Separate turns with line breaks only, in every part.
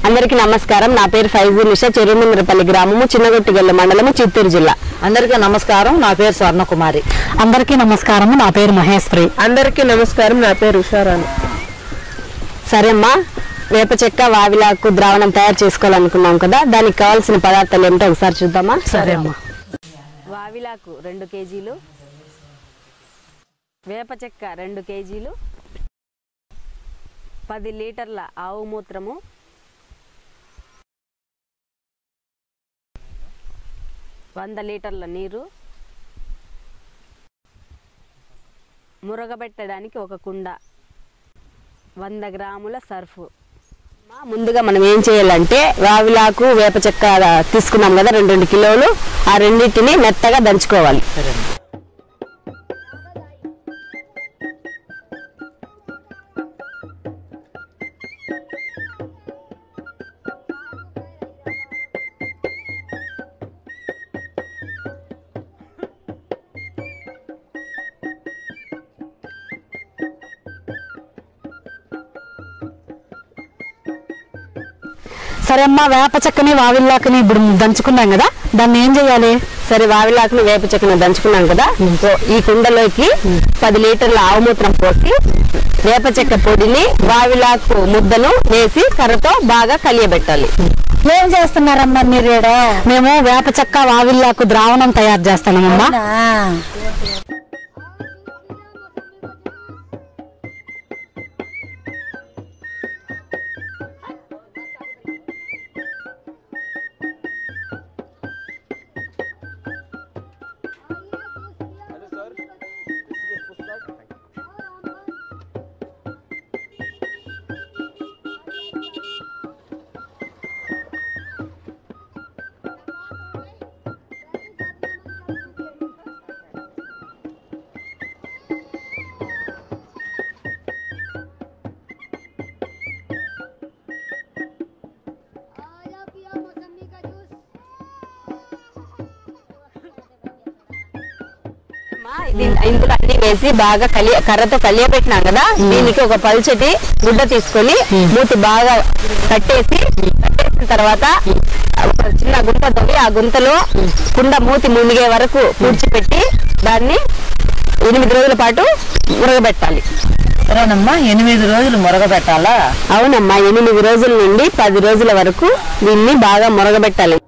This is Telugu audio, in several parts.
అందరికీ నమస్కారం నా పేరు ఫైజీ నిషా చెరుమింద్రపల్లి గ్రామము చిన్నగొట్టిగల్లు మండలము చిత్తూరు జిల్లా
అందరికీ నమస్కారం నా పేరు స్వర్ణకుమారి
అందరికీ నమస్కారం నా పేరు మహేశ్వరి
అందరికీ నమస్కారం నా పేరు ఉషారాణి
సరే అమ్మా వేప చెక్క వావిలాకు ద్రావణం తయారు చేసుకోవాలనుకున్నాం కదా దానికి కావాల్సిన పదార్థాలు ఏమిటో ఒకసారి చూద్దామా
సరే అమ్మా
వావిలాకు రెండు కేజీలు వేప చెక్క రెండు కేజీలు పది లీటర్ల ఆవు మూత్రము వంద లీటర్ల నీరు మురగబెట్టడానికి ఒక కుండ వంద గ్రాముల సర్ఫ్ ముందుగా మనం ఏం చేయాలంటే వావిలాకు వేప చెక్క తీసుకున్నాం కదా రెండు రెండు కిలోలు ఆ రెండింటిని మెత్తగా దంచుకోవాలి
సరే అమ్మా వేప చెక్కని వావిల్లాకని ఇప్పుడు దంచుకున్నాం కదా దాన్ని ఏం చేయాలి
సరే వావిలాకును వేప చెక్కను దంచుకున్నాం కదా సో ఈ కుండలోకి పది లీటర్ల ఆవుమూత్రం పోసి వేప చెక్క పొడిని వావిలాకు ముద్దను వేసి కర్రతో బాగా కలియబెట్టాలి
ఏం చేస్తున్నారమ్మా మీరు ఈడ? మేము వేప చెక్క వావిల్లాకు ద్రావణం తయారు చేస్తామమ్మా
అమ్మా, ఇది ఇందులో అన్ని వేసి బాగా కలియ కర్రతో కలియబెట్టినాం కదా దీనికి ఒక పల్చటి గుడ్డ తీసుకొని మూతి బాగా కట్టేసి కట్టేసిన తర్వాత ఒక చిన్న గుంత తవ్వి ఆ గుంతలో కుండ మూతి మునిగే వరకు పూడ్చిపెట్టి దాన్ని ఎనిమిది రోజుల పాటు ఉరగబెట్టాలి
సరేనమ్మా ఎనిమిది రోజులు మురగబెట్టాలా
అవునమ్మా ఎనిమిది రోజుల నుండి పది రోజుల వరకు దీన్ని బాగా మురగబెట్టాలి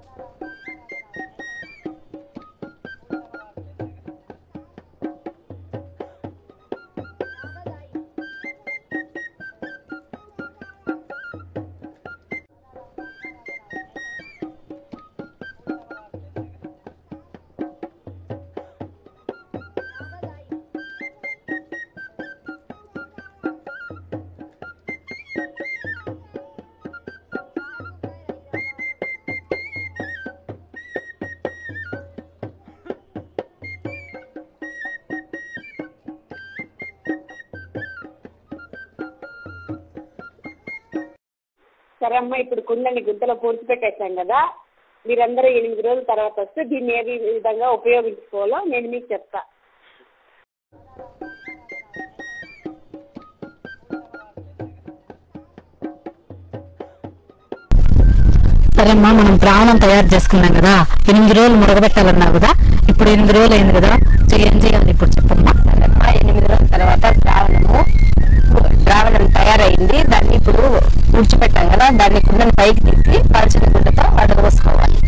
సరే అమ్మ ఇప్పుడు కుండని గుంతలో పూడ్చిపెట్టేసాం కదా మీరందరూ ఎనిమిది రోజుల తర్వాత వస్తే దీన్ని ఏ విధంగా ఉపయోగించుకోవాలో నేను మీకు చెప్తా
సరే అమ్మా మనం ద్రావణం తయారు చేసుకున్నాం కదా ఎనిమిది రోజులు మురగబెట్టాలన్నావు కదా ఇప్పుడు ఎనిమిది రోజులు అయింది కదా సో ఏం చేయాలి ఇప్పుడు చెప్పమ్మా
ఆ ఎనిమిది రోజుల తర్వాత ద్రావణము ద్రావణం తయారైంది దాన్ని ఇప్పుడు ఊడ్చిపెట్టాం కదా దాన్ని కుండని పైకి తీసి పలచిన గుడ్డతో వడగోసుకోవాలి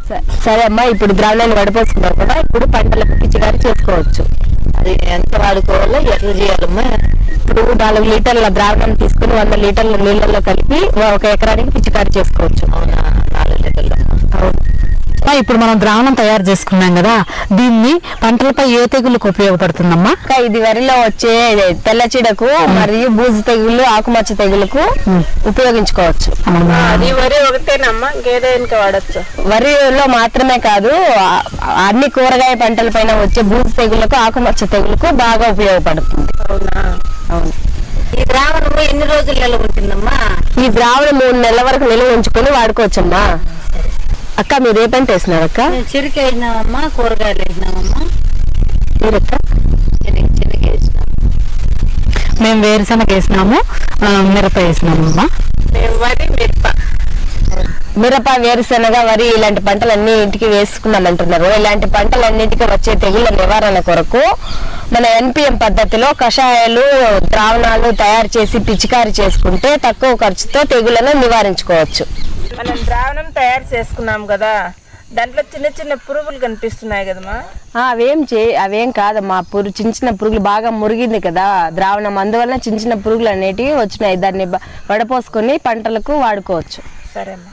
స- సరే అమ్మా ఇప్పుడు ద్రావణాన్ని వడపోసుకున్నావు కదా ఇప్పుడు పంటలకు పిచ్చికారి చేసుకోవచ్చు
అది ఎంత వాడుకోవాలో ఎట్లా చేయాలమ్మా
ఇప్పుడు నాలుగు లీటర్ల ద్రావణం తీసుకుని వంద లీటర్ల నీళ్ళల్లో కలిపి ఒక ఎకరానికి పిచ్చికారి చేసుకోవచ్చు
అవునా నాలుగు లీటర్లు
అమ్మా, ఇప్పుడు మనం ద్రావణం తయారు చేసుకున్నాం కదా దీన్ని పంటలపై ఏ తెగులకు ఉపయోగపడుతుందమ్మా
ఇంకా ఇది వరిలో వచ్చే తెల్ల చీడకు మరియు బూజు తెగులు ఆకుమచ్చ తెగులకు ఉపయోగించుకోవచ్చు
అవునా
అది వరి ఒకటేనమ్మా ఇంకేదైనా వాడచ్చు
వరిలో మాత్రమే కాదు ఆ- అన్ని కూరగాయ పంటల పైన వచ్చే బూజు తెగులకు ఆకుమచ్చ తెగులకు బాగా ఉపయోగపడుతుంది
అవునా
అవును
ఈ ద్రావణము ఎన్ని రోజులు నిల్వ ఉంటుందమ్మా
ఈ ద్రావణం మూడు నెలల వరకు నిల్వ ఉంచుకొని వాడుకోవచ్చమ్మా అక్క మీరు ఏ పంట వేసినారు అక్క
మేము చెరుకు వేసినామమ్మా కూరగాయలు వేసినామమ్మా
మీరక్క
చెనగ చెనగ వేసినాం
మేము వేరుశనగ వేసినాము ఆ, మిరప వేసినాము అమ్మా
మేము వరి మిరప
మిరప వేరుశెనగ వరి ఇలాంటి పంటలన్నీ ఇంటికి వేసుకున్నామంటున్నారు ఇలాంటి పంటలన్నిటికీ వచ్చే తెగుళ్ళ నివారణ కొరకు మన ఎన్పిఎం పద్ధతిలో కషాయాలు ద్రావణాలు తయారు చేసి పిచికారి చేసుకుంటే తక్కువ ఖర్చుతో తెగులను నివారించుకోవచ్చు
మనం ద్రావణం తయారు చేసుకున్నాం కదా దాంట్లో చిన్న చిన్న పురుగులు కనిపిస్తున్నాయి కదమ్మా
ఆ, అవేం చే అవేం కాదమ్మా పురుగు చిన్న చిన్న పురుగులు బాగా మురిగింది కదా ద్రావణం అందువలన చిన్న చిన్న పురుగులు అనేటివి వచ్చినాయి దాన్ని బ- వడపోసుకొని పంటలకు వాడుకోవచ్చు
సరే అమ్మా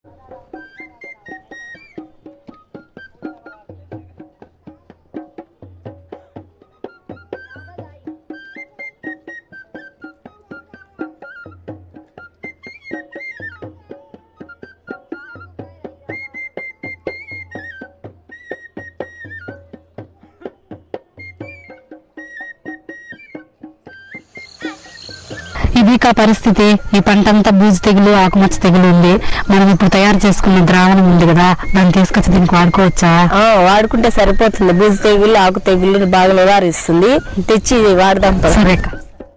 ఇది కా పరిస్థితి ఈ పంట అంతా బూజు తెగులు ఆకుమచ్చ తెగులు ఉంది మనం ఇప్పుడు తయారు చేసుకున్న ద్రావణం ఉంది కదా దాన్ని తీసుకొచ్చి దీనికి వాడుకోవచ్చా
ఆ, వాడుకుంటే సరిపోతుంది బూజు తెగులు ఆకు తెగులు బాగా నివారిస్తుంది తెచ్చి వాడదాం పద.
సరే అక్క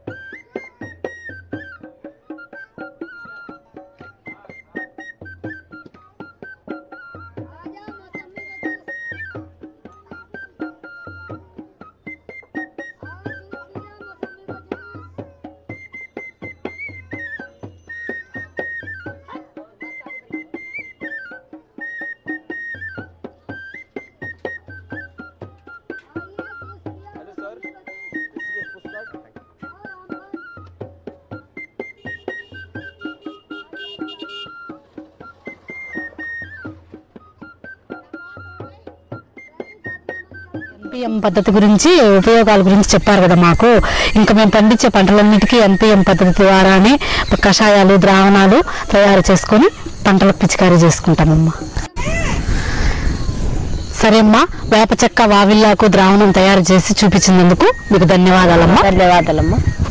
ఎన్పిఎం పద్ధతి గురించి ఉపయోగాల గురించి చెప్పారు కదా మాకు ఇంకా మేము పండించే పంటలన్నిటికీ ఎన్పిఎం పద్ధతి ద్వారానే కషాయాలు ద్రావణాలు తయారు చేసుకొని పంటలకు పిచికారీ చేసుకుంటామమ్మా సరే అమ్మా వేప చెక్క వావిల్లాకు ద్రావణం తయారు చేసి చూపించినందుకు మీకు ధన్యవాదాలమ్మా
ధన్యవాదాలమ్మా